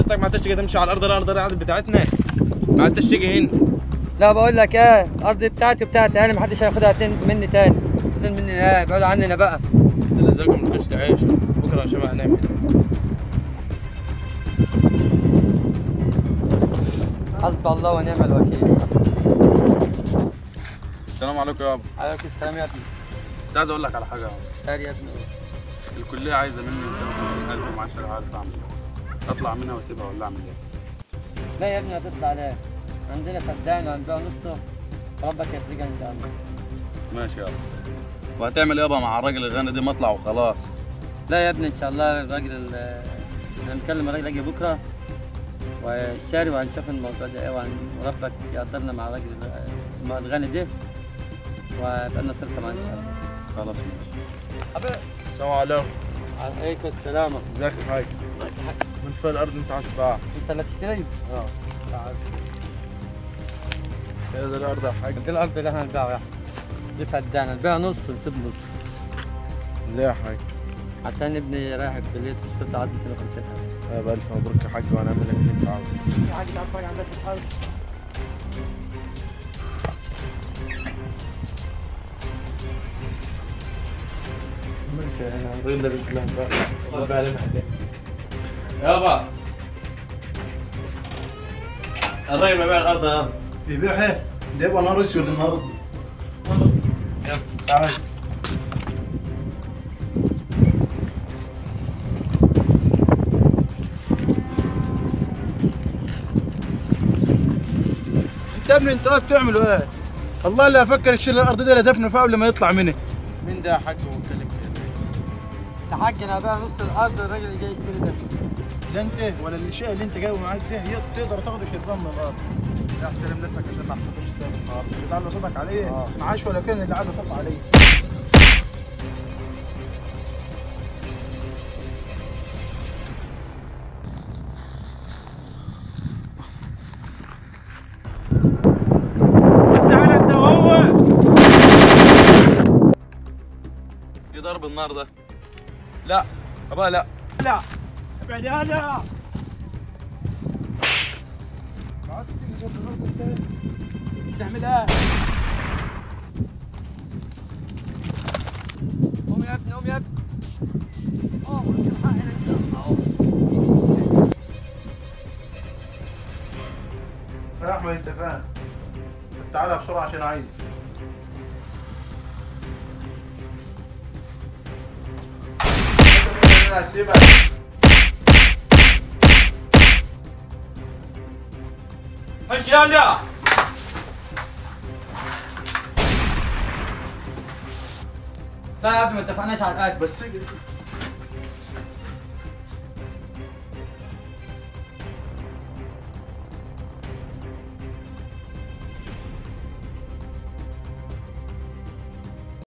حضرتك ما تشتكي تمشي على الارض الارض الارض بتاعتنا ما تشتكي هنا لا بقول لك ايه الارض بتاعتي وبتاعتي انا محدش هياخدها تن- مني تاني تن مني ايه ابعدوا عننا بقى اللي زيكم تخش تعيش بكره شو هنعمل حسب الله ونعم الوكيل السلام عليكم يابا عليك السلام يا ابني كنت عايز اقول لك على حاجه يابا خير يا ابني الكليه عايزه مني 250000 وما 10000 اعمل ايه اطلع منها واسيبها ولا اعمل ايه لا يا ابني هتطلع ليه عندنا فدان وهنبيع نصه ربك يفرجها ان شاء الله ماشي يابا وهتعمل يابا مع الراجل الغني دي مطلع وخلاص لا يا ابني ان شاء الله الراجل ال- هنكلم الراجل يجي بكره والشاري وهنشوف الموضوع ده ايه وهن- وربك يقدرنا مع الراجل ال- مع الغني ده ويبقى لنا صرفه معاه ان شاء الله خلاص ماشي حبيبي السلام عليكم عليكم السلام ازيك يا حاج من فين الارض انت عايز تباع انت اللي تشتري؟ اه هي دي الارض يا حاج دي الارض اللي احنا نبيعها يا احمد دي فدانه نبيعها نص ونسيب نص ليه يا حاج عشان ابني رايح الكليه تشتغل عاد 250000 يا بألف مبروك يا حاج وهنعمل لك اللي انت عاوزه في حاجه تعرفها عندك في الارض ماشي انا هنغير لك الكلام بقى ربي علينا يابا الراجل بيبيع الارض يابا بيبيع ايه؟ ده يبقى نهار اسود النهارده يلا تعال انت يا ابني انت واقف تعملوا ايه؟ الله اللي افكر يشيل الارض دي لدفنه فيها قبل ما يطلع منه مين ده يا حاج وكلم كده؟ يا حاج انا هبيع نص الارض الراجل اللي جاي يشتري ده ده انت ولا الشيء اللي انت جايبه معاك ده هي- تقدر تاخده شربان من الارض احترم نفسك عشان ما حصلش ده النهارده اللي تعلى صوتك عليه اه. معاش ولا كان اللي عامل صوت عليه بس على انت وهو ايه ضرب النار ده لا ابا لا لا ابعد هذا تعمل ايه؟ قوم يا ابني قوم يا ابني يا احمد انت فاهم تعالى بسرعه عشان عايزك هسيبك خش يلا لا يا ابني ما اتفقناش على الاكل بس